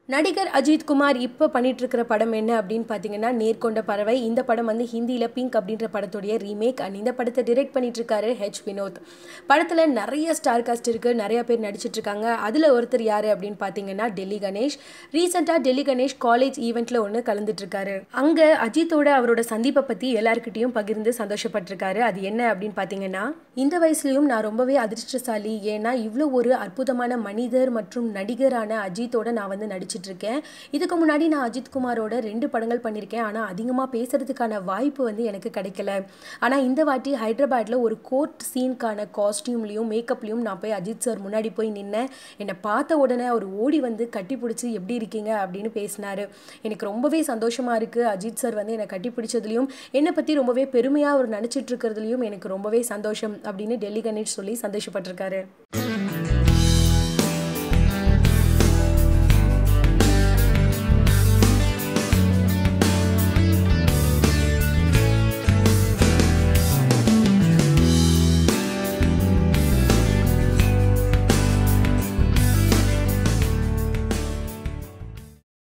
நடிகர் அஜித் குமார் இப்போ பண்ணிட்டு இருக்கிற படம் என்ன அப்படின்னு பார்த்தீங்கன்னா நேர்கொண்ட பறவை இந்த படம் வந்து ஹிந்தியில் பிங்க் அப்படின்ற படத்துடைய ரீமேக் அண்ட் இந்த படத்தை டிரெக்ட் பண்ணிட்டு இருக்காரு ஹெச் வினோத் படத்தில் நிறைய ஸ்டார் காஸ்ட் இருக்கு நிறைய பேர் நடிச்சிட்டு இருக்காங்க அதில் ஒருத்தர் யார் அப்படின்னு பார்த்தீங்கன்னா டெல்லி கணேஷ் ரீசெண்டாக டெல்லி கணேஷ் காலேஜ் ஈவெண்ட்டில் ஒன்று கலந்துட்டு இருக்காரு அங்கே அஜித்தோட அவரோட சந்திப்பை பற்றி எல்லாருக்கிட்டையும் பகிர்ந்து சந்தோஷப்பட்டிருக்காரு அது என்ன அப்படின்னு பார்த்தீங்கன்னா இந்த வயசுலையும் நான் ரொம்பவே அதிர்ஷ்டசாலி ஏன்னா இவ்வளோ ஒரு அற்புதமான மனிதர் மற்றும் நடிகரான அஜித்தோட நான் வந்து நடிச்சிட்டு இருக்கேன் இதுக்கு முன்னாடி நான் அஜித் குமாரோட ரெண்டு படங்கள் பண்ணியிருக்கேன் ஆனால் அதிகமாக பேசுறதுக்கான வாய்ப்பு வந்து எனக்கு கிடைக்கல ஆனால் இந்த வாட்டி ஹைதராபாத்தில் ஒரு கோர்ட் சீனுக்கான காஸ்டியூம்லையும் மேக்கப்லையும் நான் போய் அஜித் சார் முன்னாடி போய் நின்னேன் என்னை பார்த்த உடனே அவர் ஓடி வந்து கட்டி பிடிச்சி எப்படி இருக்கீங்க அப்படின்னு பேசினாரு எனக்கு ரொம்பவே சந்தோஷமாக இருக்குது அஜித் சார் வந்து என்னை கட்டி பிடிச்சதுலையும் என்னை பற்றி ரொம்பவே பெருமையாக அவர் நினச்சிட்டு இருக்கிறதுலையும் எனக்கு ரொம்பவே சந்தோஷம் அப்படின்னு டெல்லி கணேஷ் சொல்லி சந்தோஷப்பட்டிருக்காரு